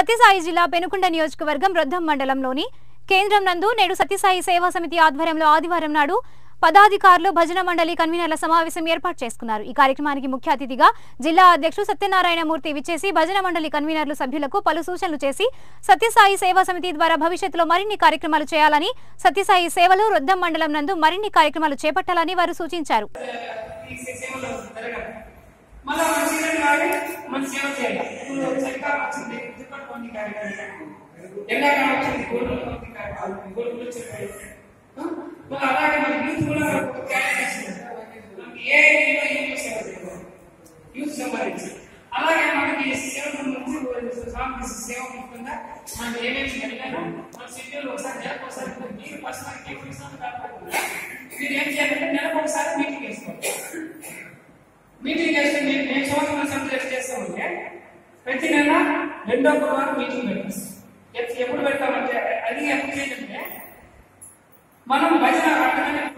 సత్యసాయి జిల్లా పెనుకొండ నియోజకవర్గం రొద్దం మండలంలోని కేంద్రం నందు నేడు సత్యసాయి సేవా సమితి ఆధ్వర్యంలో ఆదివారం నాడు పదాధికారులు భజన మండలి కన్వీనర్ల సమావేశం ఏర్పాటు చేసుకున్నారు ఈ కార్యక్రమానికి ముఖ్య అతిథిగా జిల్లా అధ్యక్షుడు సత్యనారాయణమూర్తి విచ్చేసి భజన మండలి కన్వీనర్లు సభ్యులకు పలు సూచనలు చేసి సత్యసాయి సేవా సమితి ద్వారా భవిష్యత్తులో మరిన్ని కార్యక్రమాలు చేయాలని సత్యసాయి సేవలు రొద్దం మండలం నందు మరిన్ని కార్యక్రమాలు చేపట్టాలని వారు సూచించారు ఈ సేవలో జరగాలి మళ్ళీ మన సీజన్ కావాలి మన సేవ చేయాలి ఇప్పుడు చలికాలం వచ్చింది దుప్పటి పొంది కార్యక్రమం ఎండాకాలం వచ్చింది గోల్డ్ పొంది కార్యక్రమం గోల్డ్ చెప్పాలి మరి అలాగే మన యూత్ కూడా ఒక క్యారెక్టర్ ఇస్తుంది మనకి ఏ ఏరియాలో ఏం చేసేవారు యూత్ సంబంధించి అలాగే మనకి సేవ సంబంధించి స్వామి సేవ ముఖ్యంగా మనం ఏమేమి జరిగానో మన షెడ్యూల్ ఒకసారి నెలకు ఒకసారి మీరు పర్సనల్ కేసు కాకుండా మీరు ఏం చేయాలంటే నెలకు ఒకసారి మీటింగ్ వేసుకోవాలి మీటింగ్ వేస్తే నేను నేను సంవత్సరం సబ్జెక్ట్ చేస్తామంటే ప్రతి నెల రెండో గురువారం మీటింగ్ పెడతాం ఎప్- ఎప్పుడు పెడతామంటే అది ఎప్పుడు ఏంటంటే మనం భజన అర్థమైన